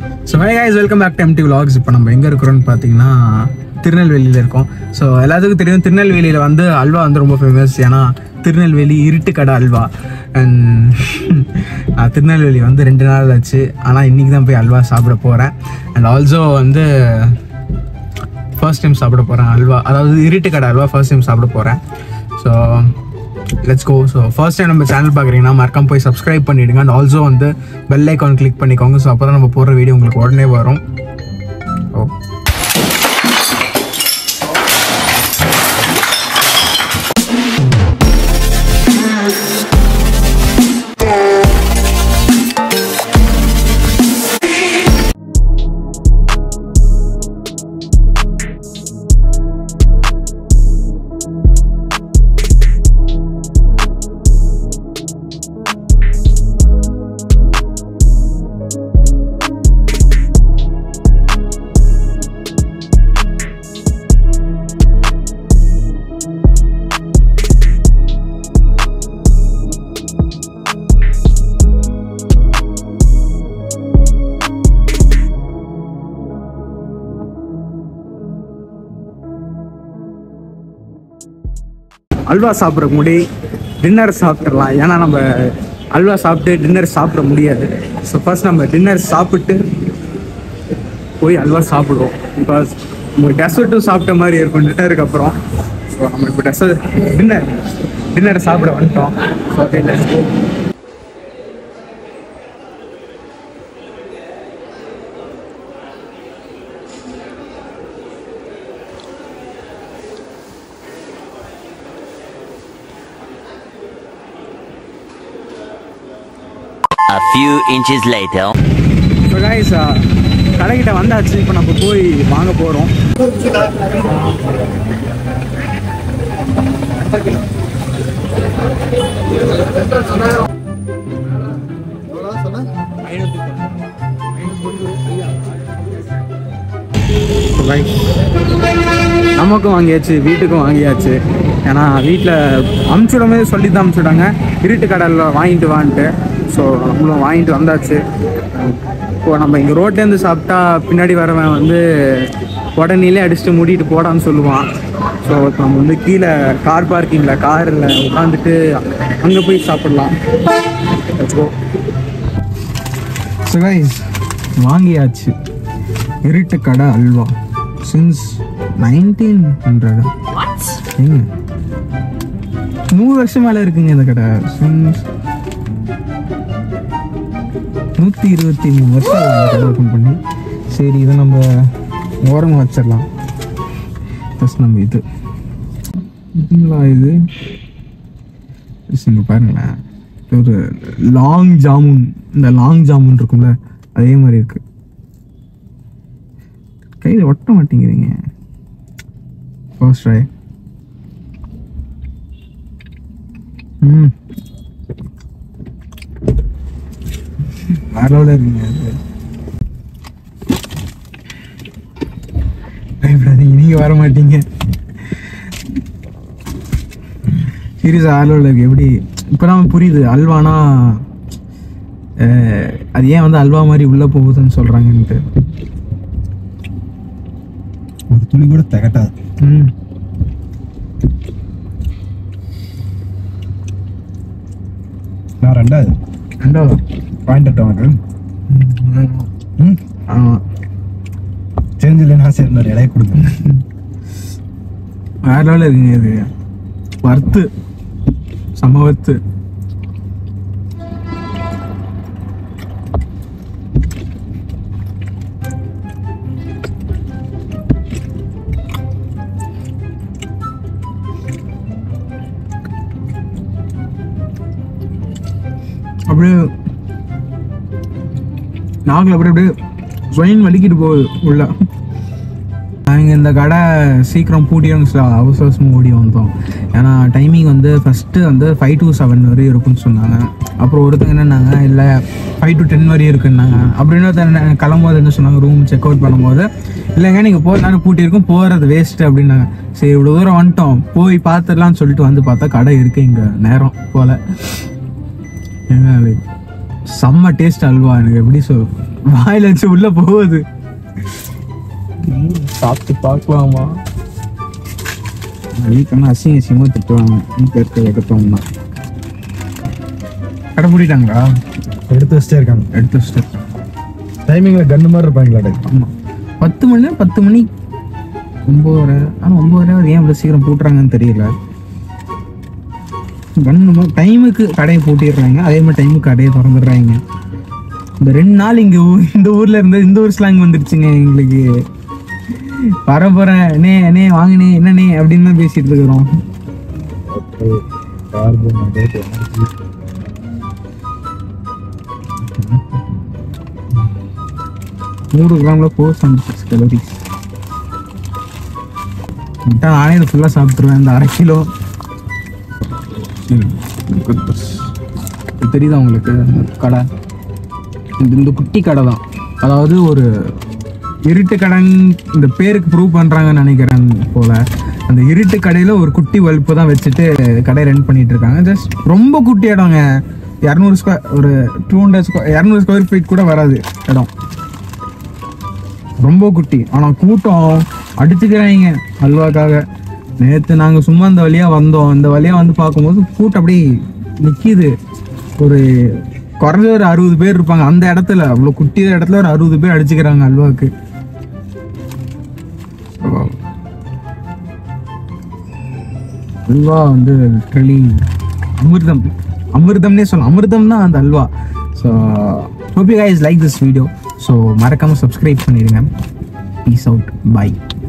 So hi guys welcome back to MT vlogs இப்போ நம்ம எங்கே இருக்கிறோம்னு பார்த்தீங்கன்னா திருநெல்வேலியில் இருக்கோம் ஸோ எல்லாத்துக்கும் தெரியும் திருநெல்வேலியில் வந்து அல்வா வந்து ரொம்ப ஃபேமஸ் ஏன்னா திருநெல்வேலி இருட்டு கடை அல்வா அண்ட் நான் திருநெல்வேலி வந்து ரெண்டு நாள் ஆச்சு ஆனால் இன்றைக்கி தான் போய் அல்வா சாப்பிட போகிறேன் அண்ட் ஆல்சோ வந்து ஃபர்ஸ்ட் டைம் சாப்பிட போகிறேன் அல்வா அதாவது இருட்டு கடை அல்வா ஃபர்ஸ்ட் டைம் சாப்பிட போகிறேன் so let's go so first time நம்ம சேனல் பார்க்குறீங்கன்னா மறக்காம போய் சப்ஸ்கிரைப் பண்ணிவிடுங்க அண்ட் ஆல்சோ வந்து பெல் ஐக்கான் கிளிக் பண்ணிக்கோங்க ஸோ அப்போ தான் நம்ம போடுற வீடியோ உங்களுக்கு உடனே வரும் ஓ அல்வா சாப்பிட்றதுக்கு முன்னாடி டின்னர் சாப்பிட்றலாம் ஏன்னா நம்ம அல்வா சாப்பிட்டு டின்னர் சாப்பிட முடியாது ஸோ ஃபர்ஸ்ட் நம்ம டின்னர் சாப்பிட்டு போய் அல்வா சாப்பிடுவோம் பிகாஸ் நம்ம டெசர்ட்டும் சாப்பிட்ட மாதிரி இருக்கும் டின்னருக்கு அப்புறம் ஸோ நம்ம இப்போ டெசர்ட் டின்னர் டின்னரை சாப்பிட வந்துட்டோம் so okay A few inches later. So guys கடைக்கிட்ட வந்தாச்சு இப்போ நம்ம போய் வாங்க போகிறோம் நமக்கும் வாங்கியாச்சு வீட்டுக்கும் வாங்கியாச்சு ஏன்னா வீட்டில் அமுச்சுடமே சொல்லி தான் அமுச்சுட்டாங்க இருட்டு கடலில் வாங்கிட்டு வான்ட்டு ஸோ நம்மளும் வாங்கிட்டு வந்தாச்சு இப்போ நம்ம இங்கே ரோட்லேருந்து சாப்பிட்டா பின்னாடி வரவன் வந்து உடனேலே அடிச்சுட்டு மூடிட்டு போடான்னு சொல்லுவான் ஸோ இப்போ நம்ம வந்து கீழே கார் பார்க்கிங்கில் காரில் உட்காந்துட்டு அங்கே போய் சாப்பிட்லாம் ஸோ கைஸ் வாங்கியாச்சு இருட்டு கடை அல்வா சின்ஸ் நைன்டீன் ஹண்ட்ரட் ஏங்க நூறு வருஷம் மேலே இருக்குங்க இந்த கடை சின்ஸ் நூற்றி இருபத்தி மூணு வருஷம் ஆகுது இந்த கடை ஓப்பன் பண்ணி சரி இதை நம்ம ஓரமாக வச்சிடலாம் ஃபஸ்ட் நம்ம இது இதுங்களா இது Just இங்க பாருங்களேன் இது ஒரு லாங் ஜாமுன் இந்த லாங் ஜாமுன் இருக்கும்ல அதே மாதிரி இருக்கு கையில் ஒட்ட மாட்டேங்கிறீங்க ஃபர்ஸ்ட் ட்ரை ம் வேற லெவலில் இருக்குங்க அது பயப்படாதீங்க நீங்க வர மாட்டீங்க சீரியஸாக ஆலோவில் இருக்கு எப்படி இப்போதான் புரியுது அல்வானா அஹ், அது ஏன் வந்து அல்வா மாதிரி உள்ளே போகுதுன்னு சொல்கிறாங்கன்ட்டு ஒரு துளி கூட திகட்டாது ம் நான் ரெண்டாவது ரெண்டாவது பாயிண்ட் உனக்கு ம் ஆமாம் தெரிஞ்சல நான் சரி இன்னொரு இலையை கொடுங்க வேற லெவலில் இருக்குங்க இது வறுத்து செம வறுத்து அப்படியே நாக்கில் அப்படியே அப்படியே ஸ்வயின் வலிக்கிட்டு போகுது உள்ள நாங்கள் இந்த கடை சீக்கிரம் பூட்டியும் அவசர அவசரமாக ஓடி வந்தோம் ஏன்னா டைமிங் வந்து ஃபஸ்ட்டு வந்து ஃபைவ் டு செவன் வரையும் இருக்குன்னு சொன்னாங்க அப்புறம் ஒருத்தங்க என்னன்னாங்க இல்லை ஃபைவ் டு டென் வரையும் இருக்குன்னாங்க அப்புறம் இன்னொருத்தர் கிளம்பும்போது என்ன சொன்னாங்க ரூம் செக் அவுட் பண்ணும்போது இல்லைங்க நீங்கள் போகிற நேரம் பூட்டி இருக்கும் போகிறது வேஸ்ட்டு அப்படின்னாங்க சரி இவ்வளோ தூரம் வந்துட்டோம் போய் பார்த்துடலாம்னு சொல்லிட்டு வந்து பார்த்தா கடை இருக்குது இங்கே நேரம் போல் என்ன செம்ம டேஸ்ட் அல்வா எனக்கு எப்படி சொல் வாயில வச்சு உள்ள போகுது ம், சாப்பிட்டு பார்க்கலாமா வீட்டுல அசிங்க அசிங்கமா திட்டுவாங்க வீட்டில் இருக்க எடுத்தோம்னா கடை பூட்டிட்டாங்களா எடுத்து வச்சிட்டே இருக்காங்க எடுத்து வச்சுட்டு டைமிங்ல கன்னு மாதிரி இருப்பாங்களா டே ஆமா பத்து மணி பத்து மணி ஒம்பது ஆனால் ஒம்பது அது ஏன் இவ்வளோ சீக்கிரம் பூட்டுறாங்கன்னு தெரியல கண்ணு டைமுக்கு கடையை பூட்டிடுறாங்க அதே மாதிரி டைமுக்கு கடையை திறந்துடுறாங்க இந்த ரெண்டு நாள் இங்கே இந்த ஊரில் இருந்து இந்த ஊர் ஸ்லாங் வந்துருச்சுங்க எங்களுக்கு வர போகிறேன் அண்ணே அண்ணே வாங்கினே என்னண்ணே அப்படின்னு தான் பேசிட்டு இருக்கிறோம் நூறு கிராம்ல ஃபோர் செவன்டி சிக்ஸ் கலோரிஸ் நானே இதை ஃபுல்லாக சாப்பிட்ருவேன் இந்த அரை கிலோ இது தெரியுதா உங்களுக்கு இந்த கடை இந்த இந்த குட்டி கடை தான் அதாவது ஒரு இருட்டு கடைன்னு இந்த பேருக்கு ப்ரூவ் பண்ணுறாங்கன்னு நினைக்கிறேன் போல அந்த இருட்டு கடையில் ஒரு குட்டி வலுப்பு தான் வச்சுட்டு கடை ரன் பண்ணிட்டு இருக்காங்க ஜஸ்ட் ரொம்ப குட்டி இடங்க இரநூறு ஸ்கொயர் ஒரு டூ ஹண்ட்ரட் ஸ்கொயர் இரநூறு ஸ்கொயர் ஃபீட் கூட வராது இடம் ரொம்ப குட்டி ஆனா கூட்டம் அடிச்சுக்கிறாங்க அல்வாக்காக நேத்து நாங்க சும்மா இந்த வழியா வந்தோம் இந்த வழியா வந்து பார்க்கும்போது கூட்டம் அப்படியே நிக்கிது ஒரு குறைஞ்ச ஒரு அறுபது பேர் இருப்பாங்க அந்த இடத்துல அவ்வளவு குட்டி இடத்துல ஒரு அறுபது பேர் அடிச்சுக்கிறாங்க அல்வாக்கு அல்வா வந்து லிட்ரலி அமிர்தம் அமிர்தம்னே சொல்லலாம் அமிர்தம் தான் அந்த halwa so hope you guys like this video so மறக்காமல் சப்ஸ்கிரைப் பண்ணிடுங்க பீஸ் அவுட் பை